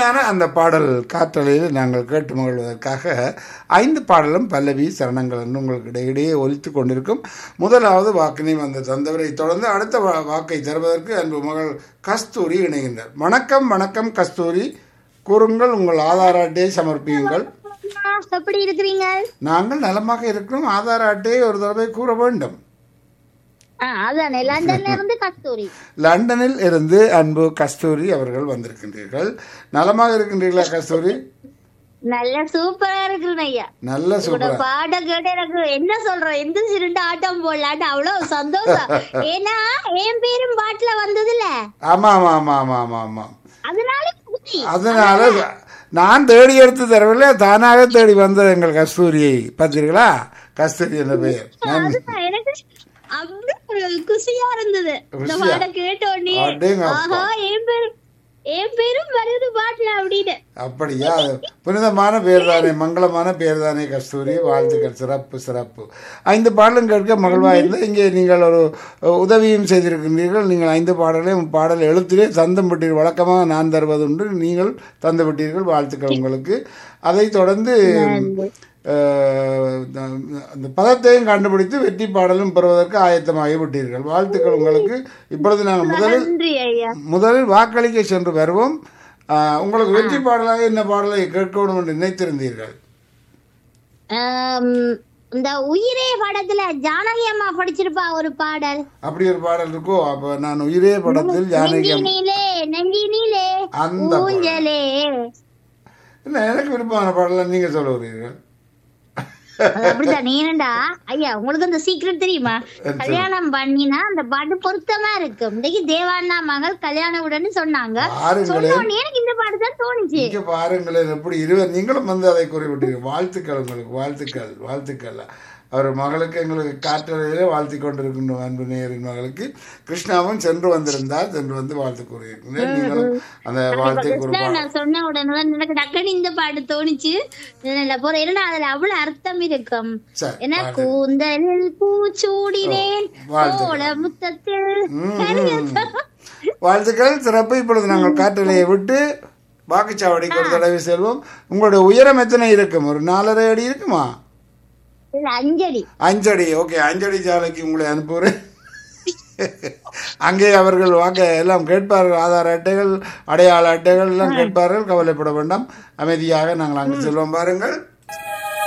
இனிமையான அந்த பாடல் காற்றலையில் நாங்கள் கேட்டு மகிழ்வதற்காக ஐந்து பாடலும் பல்லவி சரணங்கள் என்று உங்களுக்கு இடையிடையே ஒலித்து கொண்டிருக்கும் முதலாவது வாக்கினை வந்து தந்தவரை தொடர்ந்து அடுத்த வா- வாக்கை தருவதற்கு அன்பு மகள் கஸ்தூரி இணைகின்றார் வணக்கம் வணக்கம் கஸ்தூரி கூறுங்கள் உங்கள் ஆதார அட்டையை சமர்ப்பியுங்கள் எப்படி இருக்கிறீங்க நாங்கள் நலமாக இருக்கிறோம் ஆதார அட்டையை ஒரு தடவை கூற வேண்டும் அதானே லண்டன்ல இருந்து கஸ்தூரி லண்டனில் இருந்து அன்பு கஸ்தூரி அவர்கள் வந்திருக்கின்றீர்கள் நலமாக இருக்கின்றீர்களா கஸ்தூரி நல்ல சூப்பரா இருக்கு ஐயா நல்ல உங்களோட சூப்பரா பாடம் கேட்டு எனக்கு என்ன சொல்றோம் எந்த சிறுண்டு ஆட்டம் போடலான்னு அவ்வளவு சந்தோஷம் ஏன்னா என் பேரும் பாட்டுல வந்ததுல ஆமா ஆமா ஆமா ஆமா ஆமா ஆமா அதனால குதி அதனால நான் தேடி எடுத்து தரவில்லை தானாக தேடி வந்தது எங்கள் கஸ்தூரியை பார்த்தீர்களா கஸ்தூரி என்ற பெயர் நன்றி அதுதான் எனக்கு அப்படி ஒரு குஷியா இருந்தது இந்த குஷியா? பாடம் கேட்ட உடனே அடேங்கப்பா. ஆஹா என் பேரும் என் பேரும் வருது பாட்டுல அப்படின்னு அப்படியா அது புனிதமான பேர் தானே மங்களமான பேர் தானே கஸ்தூரி வாழ்த்துக்கள் சிறப்பு சிறப்பு ஐந்து பாடலும் கேட்க மகிழ்வா இருந்து இங்கே நீங்கள் ஒரு உதவியும் செய்திருக்கின்றீர்கள் நீங்கள் ஐந்து பாடலையும் பாடல் எழுத்திலே தந்தம் விட்டீர்கள் வழக்கமாக நான் தருவதுண்டு நீங்கள் தந்து விட்டீர்கள் வாழ்த்துக்கள் உங்களுக்கு அதைத் தொடர்ந்து அஹ், அந்த பதத்தையும் கண்டுபிடித்து வெற்றி பாடலும் பெறுவதற்கு ஆயத்தமாகி விட்டீர்கள் வாழ்த்துக்கள் உங்களுக்கு இப்பொழுது நாங்கள் முதலில் நன்றி ஐயா முதலில் வாக்களிக்க சென்று வருவோம் ஆஹ், உங்களுக்கு வெற்றி பாடலாக என்ன பாடலை கேட்க வேண்டும் என்று நினைத்திருந்தீர்கள் ஆம், இந்த உயிரே படத்துல ஜானகி அம்மா படிச்சிருப்பா ஒரு பாடல் அப்படி ஒரு பாடல் இருக்கோ அப்ப நான் உயிரே படத்தில் ஜானகி அம்மா- நெஞ்சினிலே நெஞ்சினிலே அந்த பாடல். ஊஞ்சலே என்ன எனக்கு விருப்பமான பாடலாம் நீங்க சொல்லுகிறீர்கள் அது அப்படிதான் நீனண்டா ஐயா உங்களுக்கு அந்த சீக்கிரம் தெரியுமா கல்யாணம் பண்ணினா அந்த பாட்டு பொருத்தமா இருக்கு இன்னைக்கு தேவாண்ணா மகள் கல்யாணம் உடனே சொன்னாங்க பாருங்களேன் சொன்ன உடனே எனக்கு இந்த பாட்டு தான் தோணுச்சு இங்க பாருங்களேன் எப்படி இருவர் நீங்களும் வந்து அதை குறிப்பிட்டீர்கள் வாழ்த்துக்கள் உங்களுக்கு வாழ்த்துக்கள் வாழ்த்துக்கள் அவர் மகளுக்கு எங்களுக்கு காற்றலையிலே வாழ்த்தி கொண்டிருக்கின்ற அன்பு நேரின் மகளுக்கு கிருஷ்ணாவும் சென்று வந்திருந்தார் சென்று வந்து வாழ்த்து கூறியிருக்கின்றேன் நீங்களும் அந்த வாழ்த்தை கிருஷ்ணா குறிப்பாக நான் சொன்ன உடனே தான் எனக்கு டக்குனு இந்த பாட்டு தோணுச்சு இதுல போற ஏன்னா அதுல அவ்வளவு அர்த்தம் இருக்கும் சரி ஏன்னா கூந்தலில் பூச்சூடினேன் வாழ்த்துக்கள். சோழ முத்தத்தில் ம். வாழ்த்துக்கள் சிறப்பு இப்பொழுது நாங்கள் காற்றலையை விட்டு வாக்குச்சாவடிக்கு ஒரு தடவை செல்வோம் உங்களுடைய உயரம் எத்தனை இருக்கும் ஒரு நாலரை அடி இருக்குமா இல்ல, அஞ்சலி அஞ்சடி ஓகே அஞ்சடி சாலைக்கு உங்களை அனுப்புகிறேன் அங்கே அவர்கள் வாக்க எல்லாம் கேட்பார்கள் ஆதார அட்டைகள் அடையாள அட்டைகள் எல்லாம் கேட்பார்கள் கவலைப்பட வேண்டாம் அமைதியாக நாங்கள் அங்கு செல்வோம் பாருங்கள்